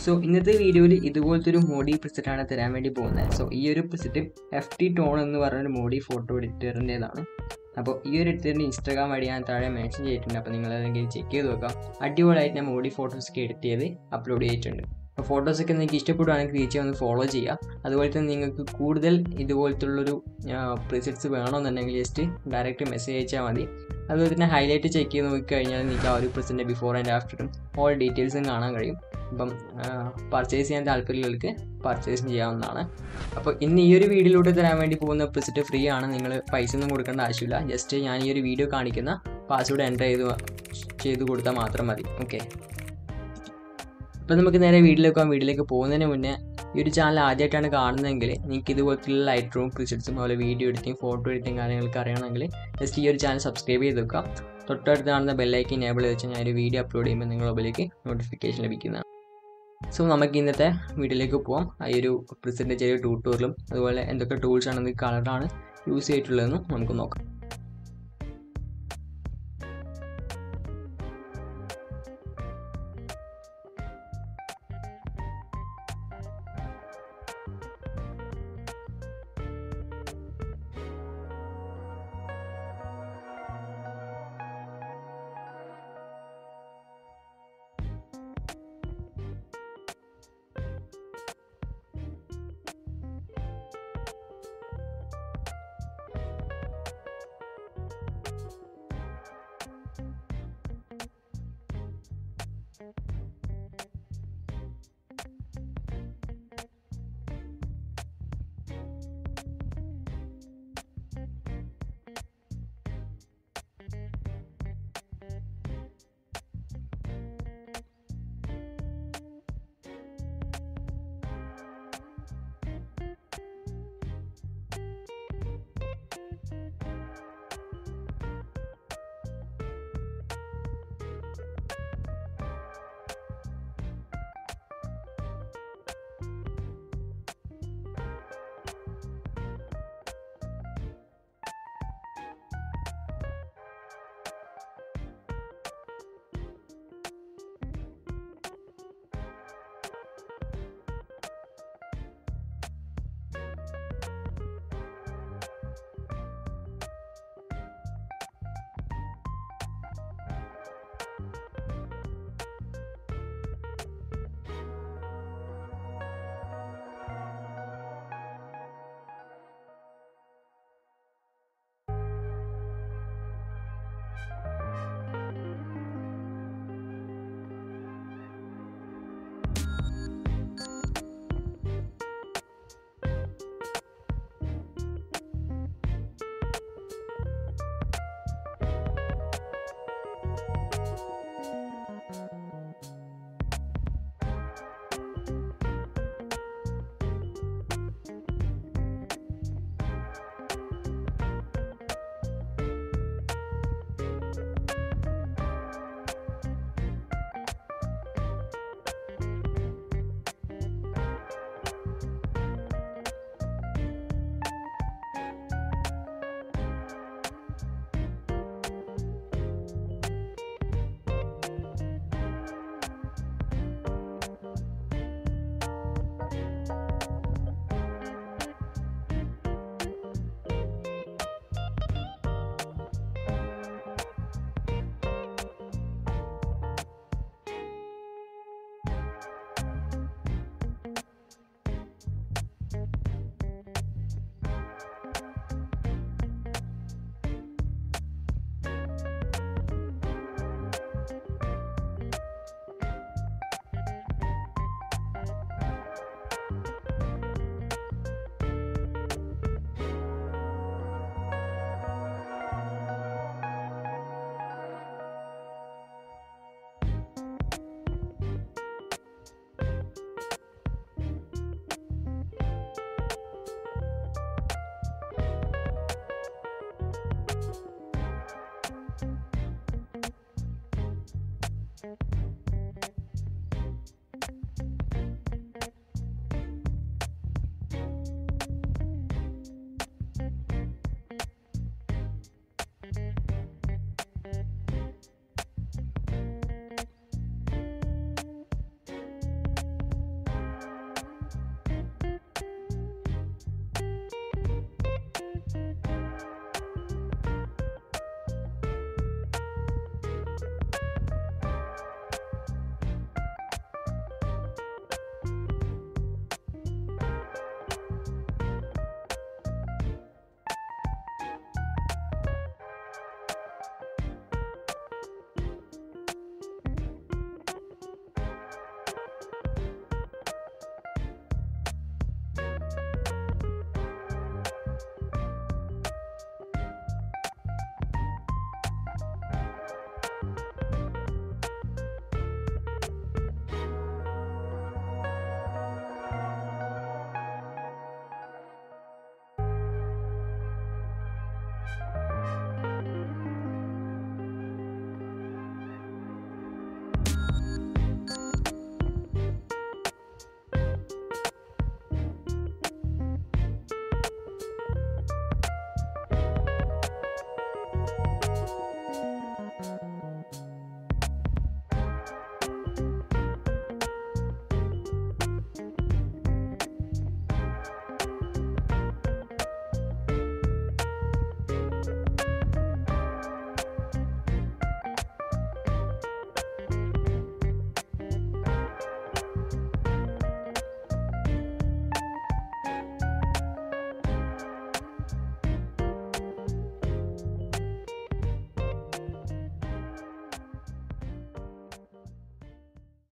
so ഇന്നത്തെ വീഡിയോയിൽ ഇതുപോലത്തെ ഒരു മോഡി പ്രിസെറ്റാണ് തരാൻ വേണ്ടി പോകുന്നത് സോ ഈ ഒരു പ്രിസെറ്റ് എഫ് ടി ടോൺ എന്ന് പറഞ്ഞൊരു മോഡി ഫോട്ടോ എഡിറ്ററിൻ്റെതാണ് അപ്പോൾ ഈ ഒരു എഡിറ്ററിൻ്റെ ഇൻസ്റ്റാഗ്രാം വഴി ഞാൻ താഴെ മെൻഷൻ ചെയ്തിട്ടുണ്ട് അപ്പോൾ നിങ്ങൾ അതെങ്കിൽ ചെക്ക് ചെയ്ത് നോക്കാം അടിപൊളിയായിട്ട് ഞാൻ മോഡി ഫോട്ടോസൊക്കെ എഡിറ്റ് ചെയ്ത് അപ്ലോഡ് ചെയ്തിട്ടുണ്ട് അപ്പോൾ ഫോട്ടോസൊക്കെ നിങ്ങൾക്ക് ഇഷ്ടപ്പെടുവാണെങ്കിൽ റീച്ച് ഒന്ന് ഫോളോ ചെയ്യുക അതുപോലെ തന്നെ നിങ്ങൾക്ക് കൂടുതൽ ഇതുപോലത്തുള്ളൊരു പ്രിസെറ്റ്സ് വേണമെന്നുണ്ടെങ്കിൽ ജസ്റ്റ് ഡയറക്റ്റ് മെസ്സേജ് അയച്ചാൽ മതി അതുപോലെ തന്നെ ഹൈലൈറ്റ് ചെക്ക് ചെയ്ത് നോക്കിക്കഴിഞ്ഞാൽ നിങ്ങൾക്ക് ആ ഒരു പ്രിസെൻ്റ് ബിഫോർ ആൻഡ് ആഫ്റ്ററും ഓൾ ഡീറ്റെയിൽസും കാണാൻ കഴിയും അപ്പം പർച്ചേസ് ചെയ്യാൻ താല്പര്യമുള്ളവർക്ക് പർച്ചേസ് ചെയ്യാവുന്നതാണ് അപ്പോൾ ഇന്ന് ഈ ഒരു വീഡിയോയിലൂടെ തരാൻ വേണ്ടി പോകുന്ന പ്രിസെറ്റ് ഫ്രീ ആണ് നിങ്ങൾ പൈസ ഒന്നും കൊടുക്കേണ്ട ആവശ്യമില്ല ജസ്റ്റ് ഞാൻ ഈ ഒരു വീഡിയോ കാണിക്കുന്ന പാസ്വേഡ് എൻ്റർ ചെയ്ത് ചെയ്ത് കൊടുത്താൽ മാത്രം മതി ഓക്കെ അപ്പോൾ നമുക്ക് നേരെ വീട്ടിലേക്ക് പോകാം വീട്ടിലേക്ക് പോകുന്നതിന് മുന്നേ ഈ ഒരു ചാനൽ ആദ്യമായിട്ടാണ് കാണുന്നതെങ്കിൽ നിങ്ങൾക്ക് ഇതുപോലത്തുള്ള ലൈറ്റ് റൂം പ്രിസെറ്റ്സും അതുപോലെ വീഡിയോ എഡിറ്റിംഗ് ഫോട്ടോ എഡിറ്റിംഗ് കാര്യങ്ങൾക്ക് അറിയണമെങ്കിൽ ജസ്റ്റ് ഈ ഒരു ചാനൽ സബ്സ്ക്രൈബ് ചെയ്ത് വെക്കുക തൊട്ടടുത്ത് കാണുന്ന ബെല്ലൈക്കൻ എനേബിൾ വെച്ച് ഞാൻ ഒരു വീഡിയോ അപ്ലോഡ് ചെയ്യുമ്പോൾ നിങ്ങളുടെ മൊബൈലിലേക്ക് നോട്ടിഫിക്കേഷൻ ലഭിക്കുന്നതാണ് സോ നമുക്ക് ഇന്നത്തെ വീഡിയോയിലേക്ക് പോകാം ആ ഒരു പ്രിസെൻ്റ് ചെറിയ ട്യൂട്ടോറിയലും അതുപോലെ എന്തൊക്കെ ടൂൾസ് ആണ് എന്തൊക്കെ കളറാണ് യൂസ് ചെയ്തിട്ടുള്ളതെന്നും നമുക്ക് നോക്കാം